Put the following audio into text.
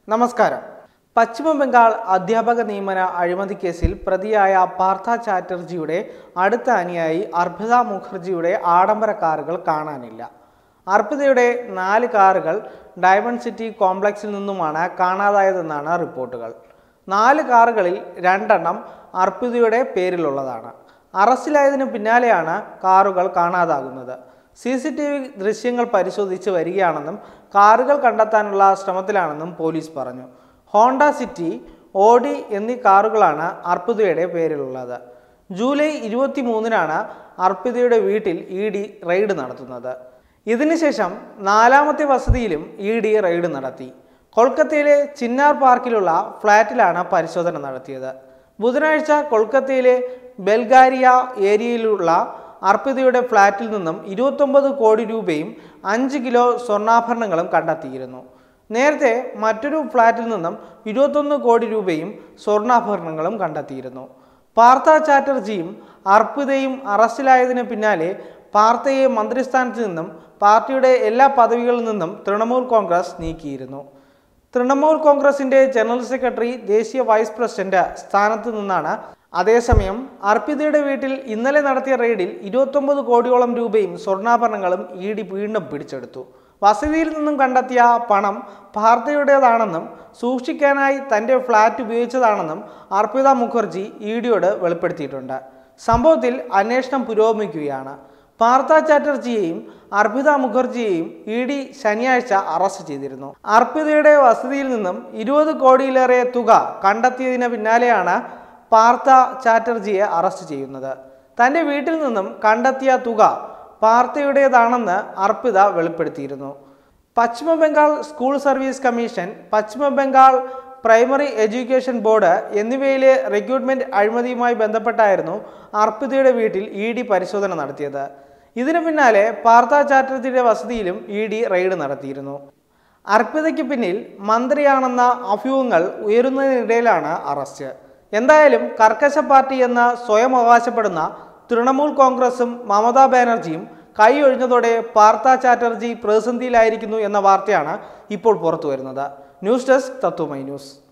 നമസ്കാരം പശ്ചിമ ബംഗാൾ അധ്യാപക നിയമന അഴിമതി കേസിൽ പ്രതിയായ പാർത്ഥ ചാറ്റർജിയുടെ അടുത്ത അനുയായി അർപ്പിത മുഖർജിയുടെ ആഡംബര കാറുകൾ കാണാനില്ല അർപ്പിതയുടെ നാല് കാറുകൾ ഡയമണ്ട് സിറ്റി കോംപ്ലക്സിൽ നിന്നുമാണ് കാണാതായതെന്നാണ് റിപ്പോർട്ടുകൾ നാല് കാറുകളിൽ രണ്ടെണ്ണം അർപ്പിതയുടെ പേരിലുള്ളതാണ് അറസ്റ്റിലായതിനു പിന്നാലെയാണ് കാറുകൾ കാണാതാകുന്നത് സി സി ടി വി ദൃശ്യങ്ങൾ പരിശോധിച്ച് വരികയാണെന്നും കാറുകൾ കണ്ടെത്താനുള്ള ശ്രമത്തിലാണെന്നും പോലീസ് പറഞ്ഞു ഹോണ്ട സിറ്റി ഓഡി എന്നീ കാറുകളാണ് അർപ്പിതയുടെ പേരിലുള്ളത് ജൂലൈ ഇരുപത്തി മൂന്നിനാണ് അർപ്പിതയുടെ വീട്ടിൽ ഇ ഡി റെയ്ഡ് നടത്തുന്നത് ഇതിനുശേഷം നാലാമത്തെ വസതിയിലും ഇ ഡി റെയ്ഡ് നടത്തി കൊൽക്കത്തയിലെ ചിന്നാർ പാർക്കിലുള്ള ഫ്ളാറ്റിലാണ് പരിശോധന നടത്തിയത് ബുധനാഴ്ച കൊൽക്കത്തയിലെ ബെൽഗാരിയ ഏരിയയിലുള്ള അർപ്പിതയുടെ ഫ്ളാറ്റിൽ നിന്നും ഇരുപത്തൊമ്പത് കോടി രൂപയും അഞ്ച് കിലോ സ്വർണ്ണാഭരണങ്ങളും കണ്ടെത്തിയിരുന്നു നേരത്തെ മറ്റൊരു ഫ്ളാറ്റിൽ നിന്നും ഇരുപത്തൊന്ന് കോടി രൂപയും സ്വർണ്ണാഭരണങ്ങളും കണ്ടെത്തിയിരുന്നു പാർത്ഥ ചാറ്റർജിയും അർപ്പിതയും അറസ്റ്റിലായതിനു പിന്നാലെ പാർത്ഥയെ മന്ത്രിസ്ഥാനത്ത് നിന്നും പാർട്ടിയുടെ എല്ലാ പദവികളിൽ നിന്നും തൃണമൂൽ കോൺഗ്രസ് നീക്കിയിരുന്നു തൃണമൂൽ കോൺഗ്രസിന്റെ ജനറൽ സെക്രട്ടറി ദേശീയ വൈസ് പ്രസിഡന്റ് സ്ഥാനത്ത് നിന്നാണ് അതേസമയം അർപ്പിതയുടെ വീട്ടിൽ ഇന്നലെ നടത്തിയ റെയ്ഡിൽ ഇരുപത്തൊമ്പത് കോടിയോളം രൂപയും സ്വർണ്ണാഭരണങ്ങളും ഇ ഡി വീണ്ടും പിടിച്ചെടുത്തു വസതിയിൽ നിന്നും കണ്ടെത്തിയ പണം പാർട്ടിയുടേതാണെന്നും സൂക്ഷിക്കാനായി തന്റെ ഫ്ളാറ്റ് ഉപയോഗിച്ചതാണെന്നും അർപ്പിത മുഖർജി ഇ ഡിയോട് വെളിപ്പെടുത്തിയിട്ടുണ്ട് സംഭവത്തിൽ അന്വേഷണം പുരോഗമിക്കുകയാണ് പാർത്ഥ ചാറ്റർജിയെയും അർപ്പിത മുഖർജിയെയും ഇ ഡി ശനിയാഴ്ച അറസ്റ്റ് ചെയ്തിരുന്നു അർപ്പിതയുടെ വസതിയിൽ നിന്നും ഇരുപത് കോടിയിലേറെ തുക കണ്ടെത്തിയതിന് പിന്നാലെയാണ് പാർത്ഥ ചാറ്റർജിയെ അറസ്റ്റ് ചെയ്യുന്നത് തന്റെ വീട്ടിൽ നിന്നും കണ്ടെത്തിയ തുക പാർത്ഥയുടേതാണെന്ന് അർപ്പിത വെളിപ്പെടുത്തിയിരുന്നു പശ്ചിമ Bengal school service commission Paschima Bengal primary education board എന്നിവയിലെ റിക്രൂട്ട്മെന്റ് അഴിമതിയുമായി ബന്ധപ്പെട്ടായിരുന്നു അർപ്പിതയുടെ വീട്ടിൽ ഇ ഡി പരിശോധന നടത്തിയത് ഇതിനു പിന്നാലെ പാർത്ഥ ചാറ്റർജിയുടെ വസതിയിലും ഇ ഡി റെയ്ഡ് നടത്തിയിരുന്നു അർപ്പിതയ്ക്ക് പിന്നിൽ മന്ത്രിയാണെന്ന അഭ്യൂഹങ്ങൾ ഉയരുന്നതിനിടയിലാണ് അറസ്റ്റ് എന്തായാലും കർക്കശ പാർട്ടി എന്ന് സ്വയം അവകാശപ്പെടുന്ന തൃണമൂൽ കോൺഗ്രസും മമതാ ബാനർജിയും കൈയൊഴിഞ്ഞതോടെ പാർത്ഥ ചാറ്റർജി പ്രതിസന്ധിയിലായിരിക്കുന്നു എന്ന വാർത്തയാണ് ഇപ്പോൾ പുറത്തു വരുന്നത് ന്യൂസ് ഡെസ്ക് തത്വമൈ ന്യൂസ്